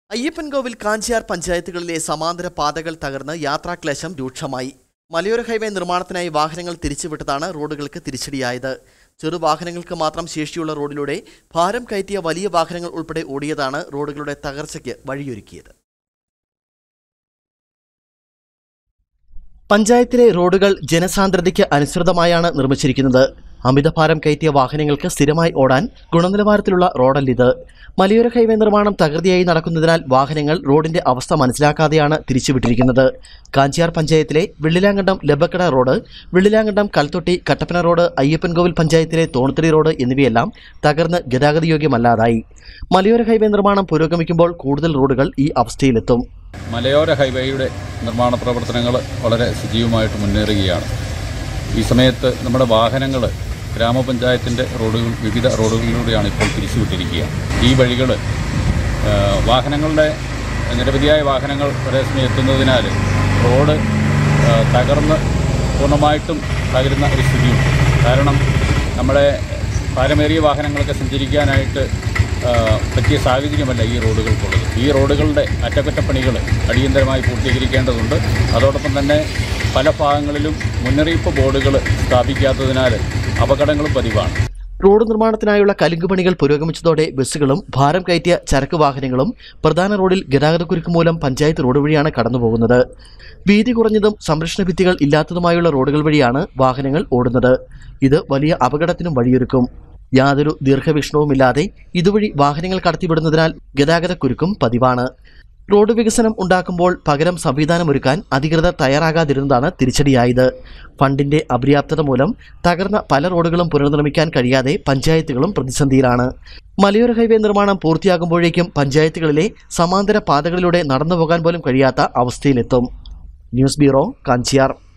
അയ്യപ്പൻകോവിൽ കാഞ്ചിയാർ പഞ്ചായത്തുകളിലെ സമാന്തര പാതകൾ തകർന്ന് യാത്രാക്ലേശം രൂക്ഷമായി മലയോര ഹൈവേ നിർമ്മാണത്തിനായി വാഹനങ്ങൾ തിരിച്ചുവിട്ടതാണ് റോഡുകൾക്ക് തിരിച്ചടിയായത് ചെറുവാഹനങ്ങൾക്ക് മാത്രം ശേഷിയുള്ള റോഡിലൂടെ ഭാരം കയറ്റിയ വലിയ വാഹനങ്ങൾ ഉൾപ്പെടെ ഓടിയതാണ് റോഡുകളുടെ തകർച്ചയ്ക്ക് വഴിയൊരുക്കിയത് പഞ്ചായത്തിലെ റോഡുകൾ ജനസാന്ദ്രതയ്ക്ക് അനുസൃതമായാണ് നിർമ്മിച്ചിരിക്കുന്നത് അമിതഭാരം കയറ്റിയ വാഹനങ്ങൾക്ക് സ്ഥിരമായി ഓടാൻ ഗുണനിലവാരത്തിലുള്ള റോഡല്ലിത് മലയോര ഹൈവേ നിർമ്മാണം തകൃതിയായി നടക്കുന്നതിനാൽ വാഹനങ്ങൾ റോഡിന്റെ അവസ്ഥ മനസ്സിലാക്കാതെയാണ് തിരിച്ചുവിട്ടിരിക്കുന്നത് കാഞ്ചിയാർ പഞ്ചായത്തിലെ വെള്ളിലാങ്കണ്ടം ലബക്കട റോഡ് വെള്ളിലാങ്കണ്ടം കൽത്തൊട്ടി കട്ടപ്പന റോഡ് അയ്യപ്പൻകോവിൽ പഞ്ചായത്തിലെ തോണത്തിരി റോഡ് എന്നിവയെല്ലാം തകർന്ന് ഗതാഗതയോഗ്യമല്ലാതായി മലയോര ഹൈവേ നിർമ്മാണം പുരോഗമിക്കുമ്പോൾ കൂടുതൽ റോഡുകൾ ഈ അവസ്ഥയിലെത്തും മലയോര ഹൈവേയുടെ നിർമ്മാണ പ്രവർത്തനങ്ങൾ വളരെ സജീവമായിട്ട് മുന്നേറുകയാണ് ഈ സമയത്ത് നമ്മുടെ വാഹനങ്ങൾ ഗ്രാമപഞ്ചായത്തിൻ്റെ റോഡുകൾ വിവിധ റോഡുകളിലൂടെയാണ് ഇപ്പോൾ തിരിച്ചുവിട്ടിരിക്കുക ഈ വഴികൾ വാഹനങ്ങളുടെ നിരവധിയായ വാഹനങ്ങൾ ഒരേ സമയം എത്തുന്നതിനാൽ റോഡ് ആ, തകർന്ന് പൂർണ്ണമായിട്ടും തകരുന്ന ഒരു സ്ഥിതിയുണ്ട് കാരണം നമ്മുടെ ഭാരമേറിയ വാഹനങ്ങളൊക്കെ സഞ്ചരിക്കാനായിട്ട് ആ, പറ്റിയ സാഹചര്യമല്ല ഈ റോഡുകൾക്കുള്ളത് ഈ റോഡുകളുടെ അറ്റകുറ്റപ്പണികൾ അടിയന്തരമായി പൂർത്തീകരിക്കേണ്ടതുണ്ട് അതോടൊപ്പം തന്നെ പല ഭാഗങ്ങളിലും മുന്നറിയിപ്പ് ബോർഡുകൾ സ്ഥാപിക്കാത്തതിനാൽ അപകടങ്ങളും പതിവാണ് റോഡ് നിർമ്മാണത്തിനായുള്ള കലുങ്കുപണികൾ പുരോഗമിച്ചതോടെ ബസ്സുകളും ഭാരം കയറ്റിയ ചരക്ക് വാഹനങ്ങളും പ്രധാന റോഡിൽ ഗതാഗതക്കുരുക്ക് മൂലം പഞ്ചായത്ത് റോഡ് വഴിയാണ് കടന്നുപോകുന്നത് വീതി കുറഞ്ഞതും സംരക്ഷണ ഭിത്തികൾ ഇല്ലാത്തതുമായുള്ള റോഡുകൾ വഴിയാണ് വാഹനങ്ങൾ ഓടുന്നത് ഇത് വലിയ അപകടത്തിനും വഴിയൊരുക്കും യാതൊരു ദീർഘവീക്ഷണവുമില്ലാതെ ഇതുവഴി വാഹനങ്ങൾ കടത്തിവിടുന്നതിനാൽ ഗതാഗതക്കുരുക്കും പതിവാണ് റോഡ് വികസനം ഉണ്ടാക്കുമ്പോൾ പകരം സംവിധാനമൊരുക്കാൻ അധികൃതർ തയ്യാറാകാതിരുന്നതാണ് തിരിച്ചടിയായത് ഫണ്ടിന്റെ അപര്യാപ്തത മൂലം തകർന്ന പല റോഡുകളും പുനർനിർമ്മിക്കാൻ കഴിയാതെ പഞ്ചായത്തുകളും പ്രതിസന്ധിയിലാണ് മലയോര ഹൈവേ നിർമ്മാണം പൂർത്തിയാകുമ്പോഴേക്കും പഞ്ചായത്തുകളിലെ സമാന്തര പാതകളിലൂടെ നടന്നുപോകാൻ പോലും കഴിയാത്ത അവസ്ഥയിലെത്തും ന്യൂസ് ബ്യൂറോ കാഞ്ചിയാർ